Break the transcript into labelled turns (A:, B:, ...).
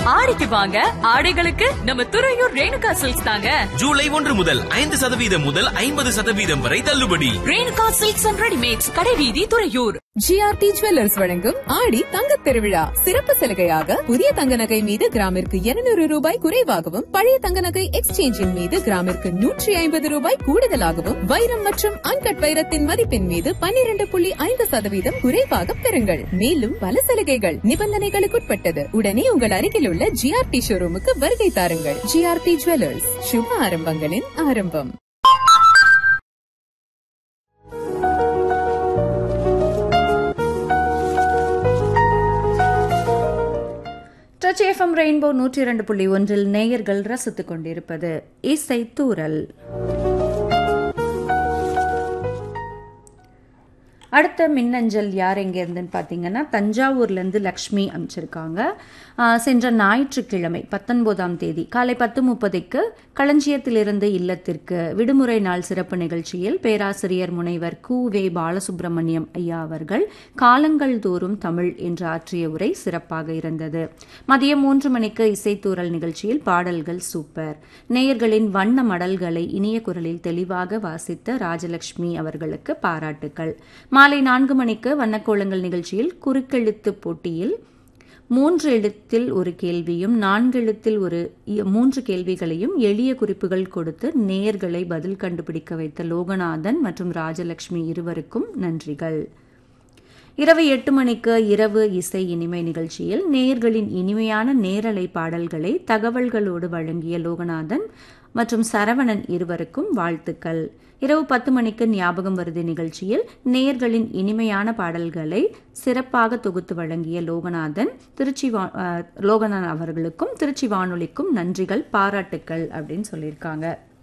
A: ஆடிக்கு வாங்க ஆடைகளுக்கு நம்ம துறையூர் ரேணுகா சில்க்ஸ் தாங்க
B: ஜூலை ஒன்று முதல் ஐந்து சதவீதம் முதல் ஐம்பது சதவீதம் வரை தள்ளுபடி
A: ரேணுகா சில்க்ஸ் அண்ட் ரெடிமேட்ஸ் கடைவீதி துறையூர்
C: ஜிஆர்டி ஜுவல்லர்ஸ் வழங்கும் ஆடி தங்கத் திருவிழா சிறப்பு சலுகையாக புதிய தங்க நகை மீது கிராமிற்கு 200 ரூபாய் குறைவாகவும் பழைய தங்க நகை எக்ஸ்சேஞ்சின் மீது கிராமிற்கு நூற்றி ஐம்பது ரூபாய் கூடுதலாகவும் வைரம் மற்றும் அன்கட் வைரத்தின் மதிப்பின் மீது 12.5% புள்ளி ஐந்து சதவீதம் குறைவாக பெறுங்கள் மேலும் பல சலுகைகள் நிபந்தனைகளுக்குட்பட்டது உடனே உங்கள் அருகில் உள்ள ஜிஆர்டி ஷோரூமுக்கு வருகை தாருங்கள் ஜிஆர்டி ஜுவல்லர்ஸ் சுப ஆரம்பங்களின் ஆரம்பம்
D: டச் எஃப்எம் ரெயின்போ நூற்றி இரண்டு புள்ளி ஒன்றில் நேயர்கள் ரசித்துக் கொண்டிருப்பது இசை தூரல் அடுத்த மின்னஞ்சல் யார் எங்கேருந்துன்னு பார்த்தீங்கன்னா தஞ்சாவூர்லேருந்து லக்ஷ்மி அமைச்சிருக்காங்க ஆஹ், சென்ற ஞாயிற்றுக்கிழமை பத்தொன்பதாம் தேதி காலை பத்து முப்பதுக்கு களஞ்சியத்திலிருந்து இல்லத்திற்கு விடுமுறை நாள் சிறப்பு நிகழ்ச்சியில் பேராசிரியர் முனைவர் கு வே பாலசுப்ரமணியம் ஐயா அவர்கள் காலங்கள் தோறும் தமிழ் என்று ஆற்றிய உரை சிறப்பாக இருந்தது மதியம் மூன்று மணிக்கு இசைத்தூரல் நிகழ்ச்சியில் பாடல்கள் சூப்பர் நேயர்களின் வண்ண மடல்களை இனிய குரலில் தெளிவாக வாசித்த ராஜலட்சுமி அவர்களுக்கு பாராட்டுக்கள் மாலை நான்கு மணிக்கு வண்ணக்கோலங்கள் நிகழ்ச்சியில் குறுக்கெழுத்து போட்டியில் மூன்று எழுத்தில் ஒரு கேள்வியும் நான்கு எழுத்தில் ஒரு இ- மூன்று கேள்விகளையும் எளிய குறிப்புகள் கொடுத்து நேயர்களை பதில் கண்டுபிடிக்க வைத்த லோகநாதன் மற்றும் ராஜலட்சுமி இருவருக்கும் நன்றிகள் இரவு எட்டு மணிக்கு இரவு இசை இனிமை நிகழ்ச்சியில் நேயர்களின் இனிமையான நேரலை பாடல்களை தகவல்களோடு வழங்கிய லோகநாதன் மற்றும் சரவணன் இருவருக்கும் வாழ்த்துக்கள் இரவு பத்து மணிக்கு ஞாபகம் வருது நிகழ்ச்சியில் நேயர்களின் இனிமையான பாடல்களை சிறப்பாக தொகுத்து வழங்கிய லோகநாதன் திருச்சி வா- அஹ், லோகநாதன் அவர்களுக்கும் திருச்சி வானொலிக்கும் நன்றிகள் பாராட்டுக்கள் அப்படின்னு சொல்லியிருக்காங்க